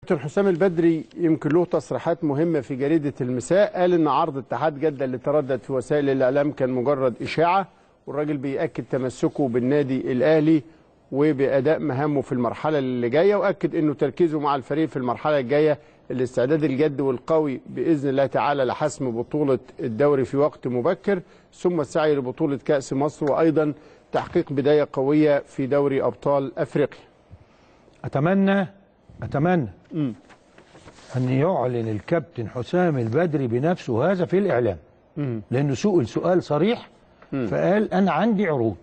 كابتن حسام البدري يمكن له تصريحات مهمة في جريدة المساء قال إن عرض اتحاد جدة اللي تردد في وسائل الإعلام كان مجرد إشاعة والراجل بيأكد تمسكه بالنادي الأهلي وبأداء مهامه في المرحلة اللي جاية وأكد إنه تركيزه مع الفريق في المرحلة الجاية الاستعداد الجد والقوي بإذن الله تعالى لحسم بطولة الدوري في وقت مبكر ثم السعي لبطولة كأس مصر وأيضا تحقيق بداية قوية في دوري أبطال أفريقيا اتمنى اتمنى ان يعلن الكابتن حسام البدري بنفسه هذا في الاعلام لانه سئل سؤال صريح فقال انا عندي عروض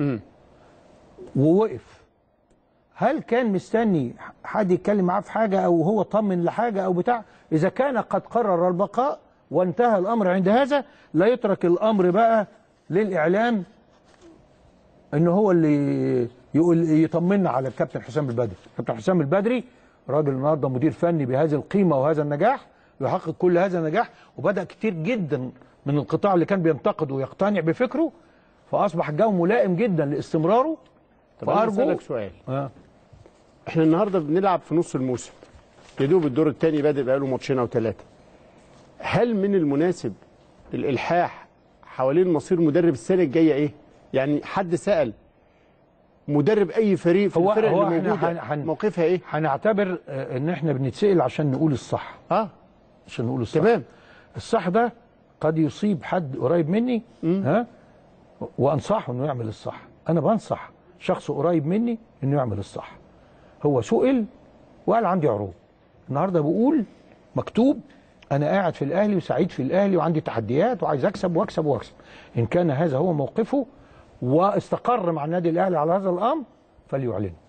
ووقف هل كان مستني حد يتكلم معاه في حاجه او هو طمن لحاجه او بتاع اذا كان قد قرر البقاء وانتهى الامر عند هذا لا يترك الامر بقى للاعلام ان هو اللي يقول يطمنا على الكابتن حسام البدري الكابتن حسام البدري راجل النهارده مدير فني بهذه القيمه وهذا النجاح يحقق كل هذا النجاح وبدا كتير جدا من القطاع اللي كان بينتقد ويقتنع بفكره فاصبح الجو ملائم جدا لاستمراره طب أنا فارجو أسألك سؤال آه. احنا النهارده بنلعب في نص الموسم يا دوب الدور الثاني بادئ بقاله ماتشين او ثلاثه هل من المناسب الالحاح حوالين مصير مدرب السنه الجايه ايه يعني حد سال مدرب اي فريق في هو- الفرق هو اللي إحنا موجوده هن- هن- موقفها ايه هنعتبر آه، ان احنا بنتسال عشان نقول الصح اه عشان نقول الصح تمام الصح ده قد يصيب حد قريب مني ها وانصحه انه يعمل الصح انا بنصح شخص قريب مني انه يعمل الصح هو سئل وقال عندي عروض النهارده بقول مكتوب انا قاعد في الاهلي وسعيد في الاهلي وعندي تحديات وعايز اكسب واكسب واكسب ان كان هذا هو موقفه واستقر مع النادي الاهلي على هذا الامر فليعلنه